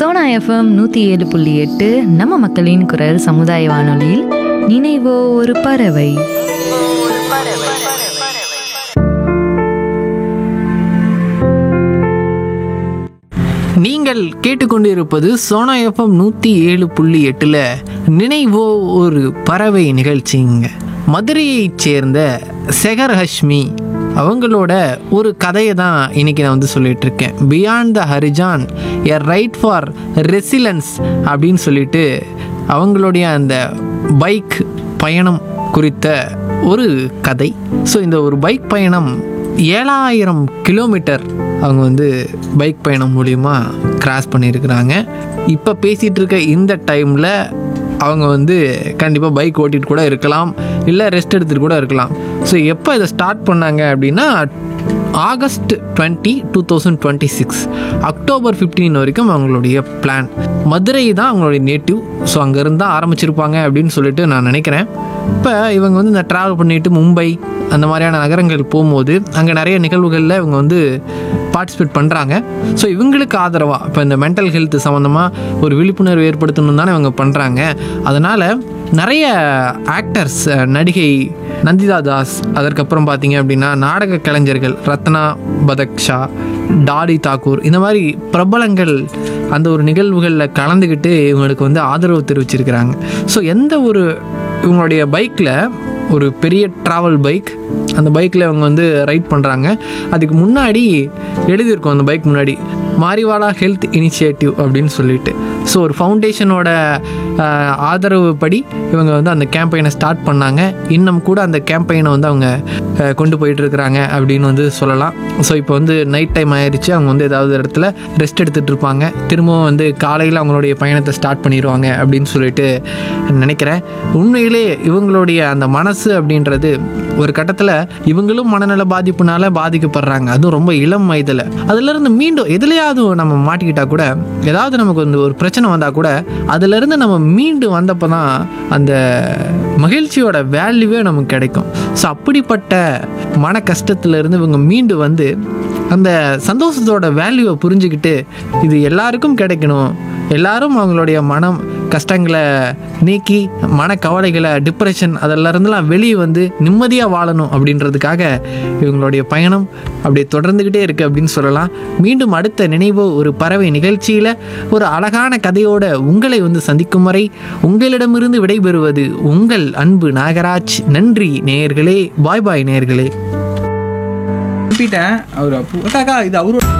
Sona FM நூற்றி ஏழு புள்ளி எட்டு நம்ம மக்களின் குரல் சமுதாய வானொலியில் நினைவோ ஒரு பறவை நீங்கள் கேட்டுக்கொண்டிருப்பது சோனா எஃப்எம் நூற்றி ஏழு புள்ளி எட்டில் நினைவோ ஒரு பறவை நிகழ்ச்சிங்க மதுரையைச் சேர்ந்த செகர் ஹஷ்மி அவங்களோட ஒரு கதையை தான் இன்னைக்கு நான் வந்து சொல்லிட்டு இருக்கேன் beyond the horizon a right for resilience அப்படின்னு சொல்லிட்டு அவங்களுடைய அந்த பைக் பயணம் குறித்த ஒரு கதை ஸோ இந்த ஒரு பைக் பயணம் ஏழாயிரம் கிலோமீட்டர் அவங்க வந்து பைக் பயணம் மூலிமா கிராஸ் பண்ணியிருக்கிறாங்க இப்போ பேசிகிட்டு இருக்க இந்த டைமில் அவங்க வந்து கண்டிப்பாக பைக் ஓட்டிகிட்டு கூட இருக்கலாம் இல்லை ரெஸ்ட் எடுத்துகிட்டு கூட இருக்கலாம் ஸோ எப்போ இதை ஸ்டார்ட் பண்ணாங்க அப்படின்னா August twenty two thousand twenty six October fifteen வரைக்கும் அவங்களுடைய பிளான் மதுரை தான் அவங்களுடைய நேட்டிவ் ஸோ அங்கேருந்து தான் ஆரம்பிச்சிருப்பாங்க அப்படின்னு சொல்லிட்டு நான் நினைக்கிறேன் இப்போ இவங்க வந்து இந்த ட்ராவல் பண்ணிட்டு மும்பை அந்த மாதிரியான நகரங்கள் போகும்போது அங்கே நிறைய நிகழ்வுகளில் இவங்க வந்து பார்ட்டிசிபேட் பண்ணுறாங்க ஸோ இவங்களுக்கு ஆதரவாக இப்போ இந்த மென்டல் ஹெல்த் சம்மந்தமாக ஒரு விழிப்புணர்வு ஏற்படுத்தணும் தானே இவங்க பண்ணுறாங்க அதனால் நிறைய ஆக்டர்ஸ் நடிகை நந்திதா தாஸ் அதற்கப்புறம் பார்த்தீங்க அப்படின்னா நாடக கலைஞர்கள் ரத்னா பதக்ஷா டாடி தாக்கூர் இந்த மாதிரி பிரபலங்கள் அந்த ஒரு நிகழ்வுகளில் கலந்துக்கிட்டு இவங்களுக்கு வந்து ஆதரவு தெரிவிச்சிருக்கிறாங்க ஸோ எந்த ஒரு இவங்களுடைய பைக்கில் ஒரு பெரிய ட்ராவல் பைக் அந்த பைக்கில் இவங்க வந்து ரைட் பண்ணுறாங்க அதுக்கு முன்னாடி எழுதியிருக்கோம் அந்த பைக் முன்னாடி மாரிவாலா ஹெல்த் இனிஷியேட்டிவ் அப்படின்னு சொல்லிட்டு ஸோ ஒரு ஃபவுண்டேஷனோட ஆஹ், ஆதரவு படி இவங்க வந்து அந்த கேம்பெயினை ஸ்டார்ட் பண்ணாங்க இன்னும் கூட அந்த கேம்பெயினை வந்து அவங்க ஆஹ், கொண்டு போயிட்டு இருக்கிறாங்க அப்படின்னு வந்து சொல்லலாம் ஸோ இப்போ வந்து நைட் டைம் ஆயிடுச்சு அவங்க வந்து ஏதாவது இடத்துல ரெஸ்ட் எடுத்துகிட்டு இருப்பாங்க திரும்பவும் வந்து காலையில் அவங்களுடைய பயணத்தை ஸ்டார்ட் பண்ணிடுவாங்க அப்படின்னு சொல்லிட்டு நினைக்கிறேன் உண்மையிலே இவங்களுடைய அந்த மனசு அப்படின்றது ஒரு கட்டத்தில் இவங்களும் மனநல பாதிப்புனால பாதிக்கப்படுறாங்க அதுவும் ரொம்ப இளம் வயதில் அதுலேருந்து மீண்டும் எதுலையாவது நம்ம மாட்டிக்கிட்டா கூட ஏதாவது நமக்கு வந்து ஒரு பிரச்சனை வந்தால் கூட அதுலேருந்து நம்ம மீண்டு வந்தப்போ தான் அந்த மகிழ்ச்சியோட வேல்யூவே நமக்கு கிடைக்கும் ஸோ அப்படிப்பட்ட மன கஷ்டத்துலேருந்து இவங்க மீண்டு வந்து அந்த சந்தோஷத்தோட வேல்யூவை புரிஞ்சுக்கிட்டு இது எல்லாருக்கும் கிடைக்கணும் எல்லாரும் அவங்களுடைய மனம் கஷ்டங்களை நீக்கி மனக்கவலைகளை டிப்ரெஷன் அதெல்லாம் இருந்தெல்லாம் வெளியே வந்து நிம்மதியாக வாழணும் அப்படின்றதுக்காக இவங்களுடைய பயணம் அப்படியே தொடர்ந்துக்கிட்டே இருக்குது அப்படின்னு சொல்லலாம் மீண்டும் அடுத்த நினைவு ஒரு பறவை நிகழ்ச்சியில் ஒரு அழகான கதையோட உங்களை வந்து சந்திக்கும் வரை உங்களிடமிருந்து விடைபெறுவது உங்கள் அன்பு நாகராஜ் நன்றி நேயர்களே பாய் பாய் நேயர்களே அனுப்பிட்டேன் அவர் அப்போ அக்கா இது அவரோட